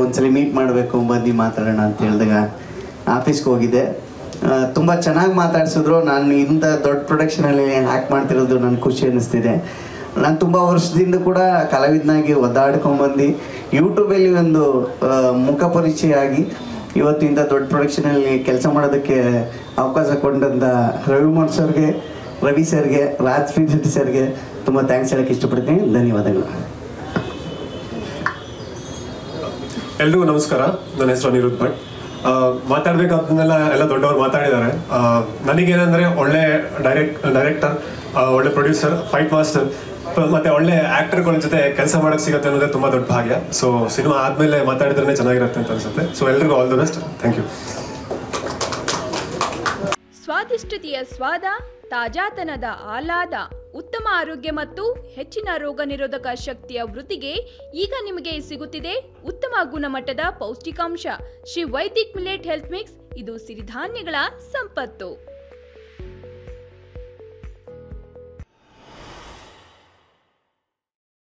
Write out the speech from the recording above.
ಒಂದ್ಸಲಿ ಮೀಟ್ ಮಾಡಬೇಕು ಬಂದು ಮಾತಾಡೋಣ ಅಂತ ಹೇಳಿದಾಗ ಆಫೀಸ್ಗೆ ಹೋಗಿದ್ದೆ ಆ, ತುಂಬ ಚೆನ್ನಾಗಿ ಮಾತಾಡ್ಸಿದ್ರು ನಾನು ಇಂಥ ದೊಡ್ಡ ಪ್ರೊಡಕ್ಷನಲ್ಲಿ ಆ್ಯಕ್ಟ್ ಮಾಡ್ತಿರೋದು ನನಗೆ ಖುಷಿ ಅನ್ನಿಸ್ತಿದೆ ನಾನು ತುಂಬ ವರ್ಷದಿಂದ ಕೂಡ ಕಲಾವಿದನಾಗಿ ಒದ್ದಾಡ್ಕೊಂಬಂದು ಯೂಟ್ಯೂಬಲ್ಲಿ ಒಂದು ಆ, ಮುಖ ಪರಿಚಯ ಆಗಿ ಇವತ್ತು ಇಂಥ ದೊಡ್ಡ ಪ್ರೊಡಕ್ಷನಲ್ಲಿ ಕೆಲಸ ಮಾಡೋದಕ್ಕೆ ಅವಕಾಶ ಕೊಟ್ಟಂಥ ರವಿಮೋಹನ್ ಸರ್ಗೆ ರವಿ ಸರ್ಗೆ ರಾಜ್ ಫಿಲ್ಮ್ ಸರ್ಗೆ ತುಂಬ ಥ್ಯಾಂಕ್ಸ್ ಹೇಳಕ್ಕೆ ಇಷ್ಟಪಡ್ತೀನಿ ಧನ್ಯವಾದಗಳು ಎಲ್ರಿಗೂ ನಮಸ್ಕಾರ ನನ್ನ ಹೆಸರು ಅನಿರುದ್ಧ್ ಭಟ್ ಆ, ಮಾತಾಡ್ಬೇಕಾದ್ದನ್ನೆಲ್ಲ ಎಲ್ಲ ದೊಡ್ಡವರು ಮಾತಾಡಿದ್ದಾರೆ ಆ, ನನಗೇನಂದ್ರೆ ಒಳ್ಳೆ ಡೈರೆಕ್ಟ್ ಡೈರೆಕ್ಟರ್ ಒಳ್ಳೆ ಪ್ರೊಡ್ಯೂಸರ್ ಫೈಟ್ ಮಾಸ್ಟರ್ ಮತ್ತೆ ಒಳ್ಳೆ ಆಕ್ಟರ್ಗಳ ಜೊತೆ ಕೆಲಸ ಮಾಡಕ್ ಸಿಗುತ್ತೆ ಅನ್ನೋದೇ ತುಂಬಾ ದೊಡ್ಡ ಭಾಗ್ಯ ಸೊ ಸಿನಿಮಾ ಆದ್ಮೇಲೆ ಮಾತಾಡಿದ್ರೆ ಚೆನ್ನಾಗಿರುತ್ತೆ ಅಂತ ಅನ್ಸುತ್ತೆ ಸೊ ಎಲ್ರಿಗೂ all the best thank you ಸ್ವಾದಿಷ್ಟತೆಯ ಸ್ವಾದ ತಾಜಾತನದ ಆಹ್ಲಾದ ಉತ್ತಮ ಆರೋಗ್ಯ ಮತ್ತು ಹೆಚ್ಚಿನ ರೋಗ ನಿರೋಧಕ ಶಕ್ತಿಯ ವೃತ್ತಿಗೆ ಈಗ ನಿಮಗೆ ಸಿಗುತ್ತಿದೆ ಉತ್ತಮ ಗುಣಮಟ್ಟದ ಪೌಷ್ಟಿಕಾಂಶ Shri Vaidik millet health mix ಇದು ಸಿರಿಧಾನ್ಯಗಳ ಸಂಪತ್ತು